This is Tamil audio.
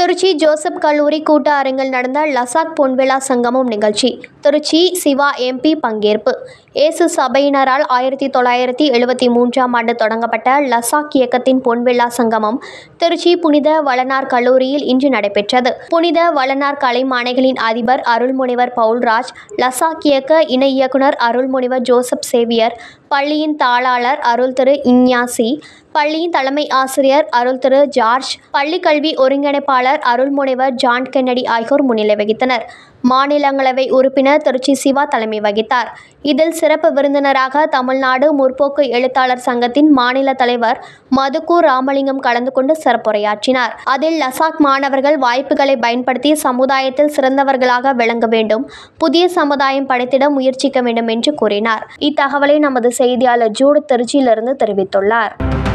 திருச்சி ஜோசப் கல்லூரி கூட்ட அரங்கில் நடந்த லசாக் பொன்விழா சங்கமம் நிகழ்ச்சி திருச்சி சிவா எம்பி பங்கேற்பு இயேசு சபையினரால் ஆயிரத்தி தொள்ளாயிரத்தி எழுபத்தி மூன்றாம் ஆண்டு தொடங்கப்பட்ட லசாக் இயக்கத்தின் பொன்விழா சங்கமம் திருச்சி புனித வளனார் கல்லூரியில் இன்று நடைபெற்றது புனித வளனார் கலைமானைகளின் அதிபர் அருள்முனைவர் பவுல்ராஜ் லசாக் இயக்க இணை இயக்குனர் அருள்முனைவர் ஜோசப் சேவியர் பள்ளியின் தாளாளர் அருள் திரு இஞ்ஞாசி பள்ளியின் தலைமை ஆசிரியர் அருள் திரு ஜார்ஜ் பள்ளி கல்வி ஒருங்கிணைப்பாளர் அருள்முனைவர் ஜான் கென்னடி ஆகியோர் முன்னிலை வகித்தனர் மாநிலங்களவை உறுப்பினர் திருச்சி சிவா தலைமை வகித்தார் இதில் சிறப்பு விருந்தினராக தமிழ்நாடு முற்போக்கு எழுத்தாளர் சங்கத்தின் மாநில தலைவர் மதுக்கூ ராமலிங்கம் கலந்து கொண்டு சிறப்புரையாற்றினார் அதில் லசாக் மாணவர்கள் வாய்ப்புகளை பயன்படுத்தி சமுதாயத்தில் சிறந்தவர்களாக விளங்க வேண்டும் புதிய சமுதாயம் படைத்திட முயற்சிக்க வேண்டும் என்று கூறினார் இத்தகவலை நமது செய்தியாளர் ஜூடு திருச்சியிலிருந்து தெரிவித்துள்ளார்